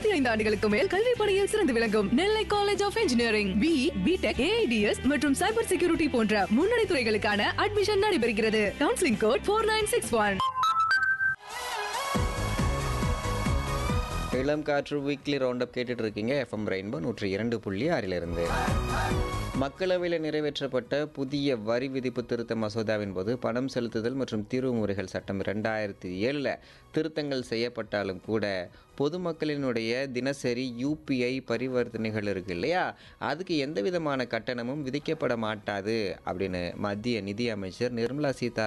முப்பத்தி ஐந்து ஆண்டுகளுக்கு மேல் கல்வி பணியில் சிறந்து விளங்கும் Nellai college of engineering B BTech AIDS மற்றும் சைபர் செக்யூரிட்டி போன்ற முன்னணி துறைகளுக்கான அட்மிஷன் நடைபெறுகிறது counselling code four nine six one இளம் காற்று வீக்லி ரவுண்ட் அப் கேட்டுட்டு இருக்கீங்க எஃப்எம் ரெயின்போ நூற்றி இரண்டு புள்ளி ஆறிலிருந்து மக்களவையில் நிறைவேற்றப்பட்ட புதிய வரி விதிப்பு திருத்த மசோதாவின் போது பணம் செலுத்துதல் மற்றும் தீர்வு முறைகள் சட்டம் ரெண்டாயிரத்தி ஏழில் திருத்தங்கள் செய்யப்பட்டாலும் கூட பொதுமக்களினுடைய தினசரி யூபிஐ பரிவர்த்தனைகள் இருக்கு இல்லையா அதுக்கு எந்த விதமான கட்டணமும் விதிக்கப்பட மாட்டாது அப்படின்னு மத்திய நிதி அமைச்சர் நிர்மலா சீதா